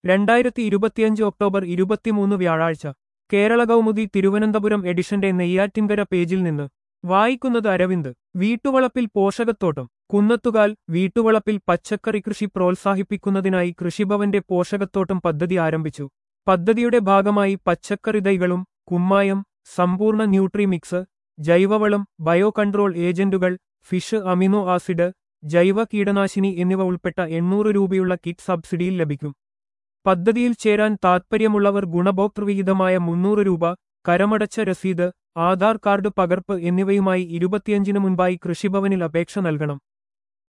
രണ്ടായിരത്തി ഇരുപത്തിയഞ്ച് ഒക്ടോബർ ഇരുപത്തിമൂന്ന് വ്യാഴാഴ്ച കേരള കൗമുദി തിരുവനന്തപുരം എഡിഷന്റെ നെയ്യാറ്റിൻകര പേജിൽ നിന്ന് വായിക്കുന്നത് അരവിന്ദ് വീട്ടുവളപ്പിൽ പോഷകത്തോട്ടം കുന്നത്തുകാൽ വീട്ടുവളപ്പിൽ പച്ചക്കറി കൃഷി പ്രോത്സാഹിപ്പിക്കുന്നതിനായി കൃഷിഭവന്റെ പോഷകത്തോട്ടം പദ്ധതി ആരംഭിച്ചു പദ്ധതിയുടെ ഭാഗമായി പച്ചക്കറി തൈകളും കുമ്മായം സമ്പൂർണ്ണ ന്യൂട്രി മിക്സ് ജൈവവളം ബയോ കൺട്രോൾ ഏജന്റുകൾ ഫിഷ് അമിനോ ആസിഡ് ജൈവ കീടനാശിനി എന്നിവ ഉൾപ്പെട്ട എണ്ണൂറ് രൂപയുള്ള കിറ്റ് സബ്സിഡിയിൽ ലഭിക്കും പദ്ധതിയിൽ ചേരാൻ താൽപ്പര്യമുള്ളവർ ഗുണഭോക്തൃവിഹിതമായ മുന്നൂറ് രൂപ കരമടച്ച രസീത് ആധാർ കാർഡ് പകർപ്പ് എന്നിവയുമായി ഇരുപത്തിയഞ്ചിന് മുൻപായി കൃഷിഭവനിൽ അപേക്ഷ നൽകണം